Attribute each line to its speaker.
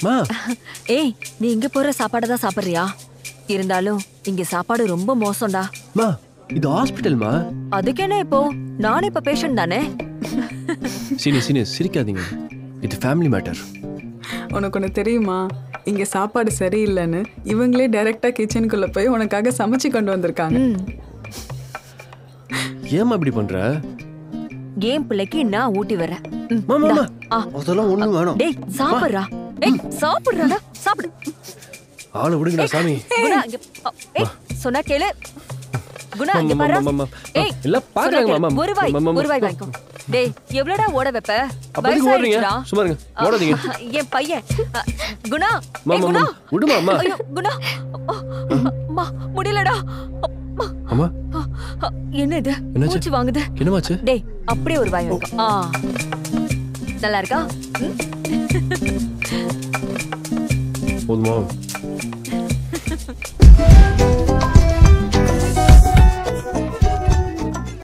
Speaker 1: மா
Speaker 2: ஏய் நீ இங்க போற சாப்பாடை தான் சாப்பிடுறியா இருந்தாலும் இங்க சாப்பாடு ரொம்ப மோசம்டா
Speaker 1: மா இது ஹாஸ்பிட்டல்மா
Speaker 2: அதுக்கு என்ன இப்போ நானும் இப்ப பேஷண்ட் தானே
Speaker 1: சீனி சீனி சிரிக்காதீங்க இது ஃபேமிலி மேட்டர்
Speaker 3: உனக்கு ஒன்று தெரியுமா இங்கே சாப்பாடு சரியில்லைன்னு இவங்களே டைரெக்டாக கிச்சனுக்குள்ளே போய் உனக்காக சமைச்சு கொண்டு வந்திருக்காங்க
Speaker 2: ம்
Speaker 1: ஏமா இப்படி பண்ற
Speaker 2: ஏன் பிள்ளைக்கு நான் ஊட்டி வரேன் ம்,
Speaker 1: மாமா
Speaker 2: இந்தா. ஆ,
Speaker 1: அதெல்லாம் ஒண்ணு வேணும்
Speaker 2: டேய் சாப்பிடுறா ஏய் சாப்பிடுறாடா சாப்பிடு
Speaker 1: ஆளை விடுங்கடா சாமி
Speaker 2: குணா இங்க அ, ஏய் சொன்னா கேளு குணா இங்க
Speaker 1: மாமா,
Speaker 2: பாரு
Speaker 1: மாமா, மாமா.
Speaker 2: ஏய்
Speaker 1: எல்லாம் பாக்குறாங்க,
Speaker 2: சொன்னா கேளு.
Speaker 1: மாமா.
Speaker 2: ஒரு வாய்
Speaker 1: மாமா, மாமா.
Speaker 2: ஒரு வாய் வாங்கிக்கோ டேய் எவ்வளவுடா ஓட வைப்ப
Speaker 1: அப்போதைக்கு ஓடுறீங்க
Speaker 2: வயசாயிடுச்சுடா.
Speaker 1: சும்மா இருங்க ஓடாதீங்க
Speaker 2: அ, என் பையன் அ, குணா ஏய்
Speaker 1: மாமா
Speaker 2: குணா
Speaker 1: மாமா விடுமா அம்மா
Speaker 2: ஐயோ குணா அ, அம்மா முடியலடா அம்மா.
Speaker 1: அம்மா
Speaker 2: அ, அ, என்ன இது
Speaker 1: என்னாச்சு?
Speaker 2: மூச்சு வாங்குது
Speaker 1: என்னமாச்சு
Speaker 2: டேய் அப்படியே ஒரு வாய் வாங்கிக்கோ ஆ நல்லா இருக்கா ம்?
Speaker 1: போதுமா